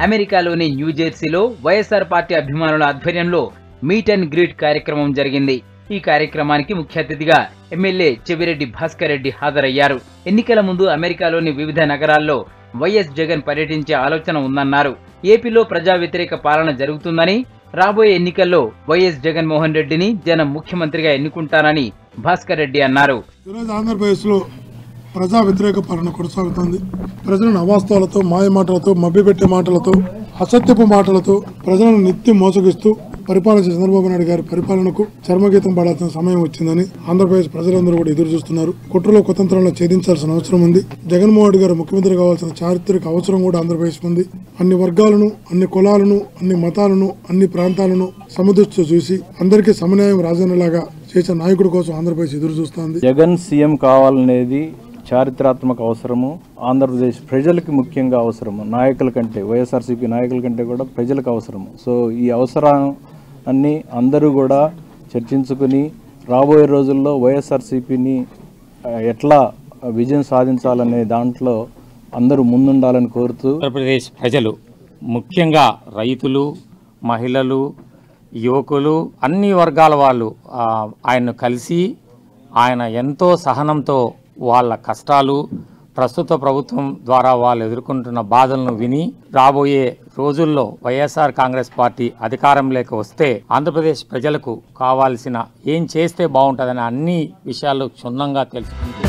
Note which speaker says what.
Speaker 1: అమెరికాలోని న్యూజెర్సీలో వైఎస్ఆర్ పార్టీ అభిమానుల ఆధ్వర్యంలో మీట్ అండ్ గ్రీట్ కార్యక్రమం జరిగింది ఈ కార్యక్రమానికి ముఖ్య అతిథిగా ఎమ్మెల్యే చెవిరెడ్డి భాస్కర్ రెడ్డి హాజరయ్యారు ఎన్నికల ముందు అమెరికాలోని వివిధ నగరాల్లో వైఎస్ జగన్ పర్యటించే ఆలోచన ఉందన్నారు ఏపీలో ప్రజా వ్యతిరేక పాలన జరుగుతుందని రాబోయే ఎన్నికల్లో వైఎస్ జగన్మోహన్ రెడ్డిని జనం ముఖ్యమంత్రిగా ఎన్నుకుంటారని భాస్కర్ రెడ్డి అన్నారు
Speaker 2: ఈరోజు ఆంధ్రప్రదేశ్లో ప్రజా వ్యతిరేక పాలన కొనసాగుతోంది ప్రజలను అవాస్తవాలతో మాయ మాటలతో మభ్యపెట్టే మాటలతో అసత్యపు మాటలతో ప్రజలను నిత్యం మోసగిస్తూ పరిపాలన చేసిన చంద్రబాబు నాయుడు గారి పరిపాలనకు చర్మగీతం పడాల్సిన సమయం వచ్చిందని ఆంధ్రప్రదేశ్ ప్రజలందరూ కూడా ఎదురు చూస్తున్నారు కుట్రలో కుతంత్రంలో ఛేదించాల్సిన అవసరం ఉంది జగన్మోహన్ రెడ్డి గారు ముఖ్యమంత్రి కావాల్సిన చారిత్రక అవసరం కూడా ఆంధ్రప్రదేశ్ ఉంది అన్ని వర్గాలను అన్ని కులాలను అన్ని మతాలను అన్ని ప్రాంతాలను సమదృష్టితో చూసి అందరికీ సమన్యాయం రాజన్నలాగా చేసే నాయకుడి కోసం ఆంధ్రప్రదేశ్ ఎదురు చూస్తోంది
Speaker 3: జగన్ సీఎం కావాలనేది చారిత్రాత్మక అవసరము ఆంధ్రప్రదేశ్ ప్రజలకి ముఖ్యంగా అవసరము నాయకుల కంటే వైఎస్ఆర్సీపీ నాయకుల కంటే కూడా ప్రజలకు అవసరము సో ఈ అవసరాన్ని అందరూ కూడా చర్చించుకుని రాబోయే రోజుల్లో వైఎస్ఆర్సీపీని ఎట్లా విజయం సాధించాలనే దాంట్లో అందరూ ముందుండాలని కోరుతూ
Speaker 4: ఆంధ్రప్రదేశ్ ప్రజలు ముఖ్యంగా రైతులు మహిళలు యువకులు అన్ని వర్గాల వాళ్ళు ఆ, ఆయన్ను కలిసి ఆయన ఎంతో సహనంతో వాళ్ళ కష్టాలు ప్రస్తుత ప్రభుత్వం ద్వారా వాళ్ళు ఎదుర్కొంటున్న బాధలను విని రాబోయే రోజుల్లో వైఎస్ఆర్ కాంగ్రెస్ పార్టీ అధికారంలోకి వస్తే ఆంధ్రప్రదేశ్ ప్రజలకు కావాల్సిన ఏం చేస్తే బాగుంటుందని అన్ని విషయాలు క్షుణ్ణంగా తెలుసుకుంటూ